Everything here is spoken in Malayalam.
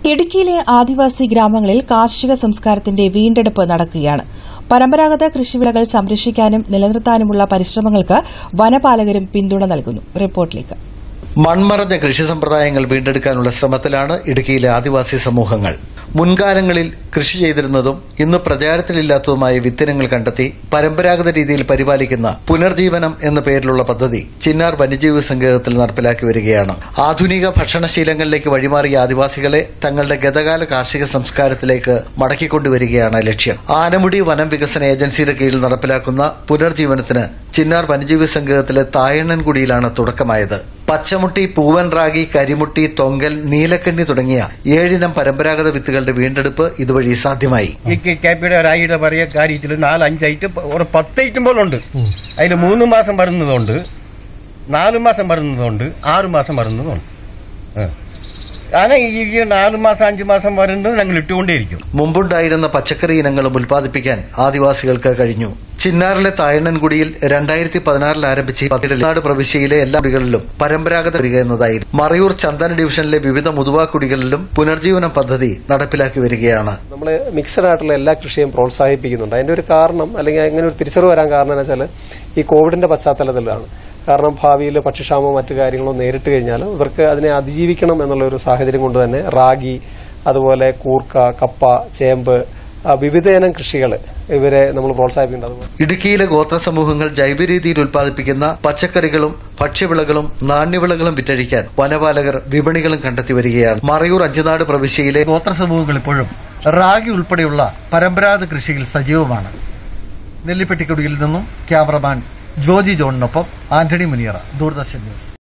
ഇടുക്കിയിലെ ആദിവാസി ഗ്രാമങ്ങളിൽ കാർഷിക സംസ്കാരത്തിന്റെ വീണ്ടെടുപ്പ് നടക്കുകയാണ് പരമ്പരാഗത കൃഷിവിളകൾ സംരക്ഷിക്കാനും നിലനിർത്താനുമുള്ള പരിശ്രമങ്ങൾക്ക് വനപാലകരും പിന്തുണ നൽകുന്നു റിപ്പോർട്ടിലേക്ക് മൺമറഞ്ഞ കൃഷി സമ്പ്രദായങ്ങൾ വീണ്ടെടുക്കാനുള്ള ശ്രമത്തിലാണ് ഇടുക്കിയിലെ ആദിവാസി സമൂഹങ്ങൾ മുൻകാലങ്ങളിൽ കൃഷി ചെയ്തിരുന്നതും ഇന്ന് പ്രചാരത്തിലില്ലാത്തതുമായ വിത്തിനങ്ങൾ കണ്ടെത്തി പരമ്പരാഗത രീതിയിൽ പരിപാലിക്കുന്ന പുനർജീവനം എന്ന പേരിലുള്ള പദ്ധതി ചിന്നാർ വന്യജീവി സങ്കേതത്തിൽ നടപ്പിലാക്കി വരികയാണ് ആധുനിക ഭക്ഷണശീലങ്ങളിലേക്ക് വഴിമാറിയ ആദിവാസികളെ തങ്ങളുടെ ഗതകാല കാർഷിക സംസ്കാരത്തിലേക്ക് മടക്കിക്കൊണ്ടുവരികയാണ് ലക്ഷ്യം ആനമുടി വനം വികസന ഏജൻസിയുടെ കീഴിൽ നടപ്പിലാക്കുന്ന പുനർജീവനത്തിന് ചിന്നാർ വന്യജീവി സങ്കേതത്തിലെ തായണ്ണൻകുടിയിലാണ് തുടക്കമായത് പച്ചമുട്ടി പൂവൻ റാഗി കരിമുട്ടി തൊങ്കൽ നീലക്കണ്ണി തുടങ്ങിയ ഏഴിനം പരമ്പരാഗത വിത്തുകളുടെ വീണ്ടെടുപ്പ് ഇതുവഴി സാധ്യമായി ഈ കാപ്പിയുടെ രാഗിയുടെ പറയുക കാര്യത്തിൽ നാല് അഞ്ച് ഐറ്റം ഒരു പത്ത് ഐറ്റം പോലെ ഉണ്ട് അതിൽ മൂന്ന് മാസം വരുന്നതുണ്ട് നാല് മാസം വരുന്നതുണ്ട് ആറ് മാസം വരുന്നതുണ്ട് അങ്ങനെ ഈ നാല് മാസം അഞ്ച് മാസം വരുന്നത് ഞങ്ങൾ ഇട്ടുകൊണ്ടേയിരിക്കും മുമ്പുണ്ടായിരുന്ന പച്ചക്കറി ഇനങ്ങളും ഉൽപ്പാദിപ്പിക്കാൻ ആദിവാസികൾക്ക് കഴിഞ്ഞു ചിന്നാറിലെ തായണ്ണൻകുടിയിൽ രണ്ടായിരത്തി പതിനാറിൽ ആരംഭിച്ച പതിനാട് പ്രവിശ്യയിലെ എല്ലാ കുടികളിലും പരമ്പരാഗത വരിക എന്നതായിരുന്നു മറയൂർ ചന്ദന ഡിവിഷനിലെ വിവിധ മുതുവാ കുടികളിലും പുനർജീവന പദ്ധതി നടപ്പിലാക്കി വരികയാണ് നമ്മൾ മിക്സഡ് ആയിട്ടുള്ള എല്ലാ കൃഷിയും പ്രോത്സാഹിപ്പിക്കുന്നുണ്ട് അതിന്റെ ഒരു കാരണം അല്ലെങ്കിൽ അങ്ങനെ ഒരു തിരിച്ചറിവ് വരാൻ കാരണം എന്ന് വെച്ചാൽ ഈ കോവിഡിന്റെ പശ്ചാത്തലത്തിലാണ് കാരണം ഭാവിയിൽ ഭക്ഷ്യക്ഷാമോ മറ്റു കാര്യങ്ങളോ നേരിട്ട് കഴിഞ്ഞാൽ ഇവർക്ക് അതിനെ അതിജീവിക്കണം എന്നുള്ള ഒരു സാഹചര്യം കൊണ്ട് തന്നെ റാഗി അതുപോലെ കൂർക്ക കപ്പ ചേമ്പ് ആ, വിവിധയിനം കൃഷികൾ ഇവരെ നമ്മൾ പ്രോത്സാഹിപ്പിക്കുന്നുണ്ട് അതുപോലെ ഇടുക്കിയിലെ ഗോത്ര സമൂഹങ്ങൾ ജൈവ രീതിയിൽ ഉൽപ്പാദിപ്പിക്കുന്ന പച്ചക്കറികളും ഭക്ഷ്യവിളകളും നാണ്യവിളകളും വിറ്റഴിക്കാൻ വനപാലകർ വിപണികളും കണ്ടെത്തി വരികയാണ് മറയൂർ അഞ്ചുനാട് പ്രവിശ്യയിലെ ഗോത്ര സമൂഹങ്ങൾ ഇപ്പോഴും റാഗി ഉൾപ്പെടെയുള്ള പരമ്പരാഗത കൃഷിയിൽ സജീവമാണ് നെല്ലിപ്പെട്ടിക്കുടിയിൽ നിന്നും ക്യാമറമാൻ ജോജി ജോണിനൊപ്പം ആന്റണി മുനിയറ ദൂരദർശൻ ന്യൂസ്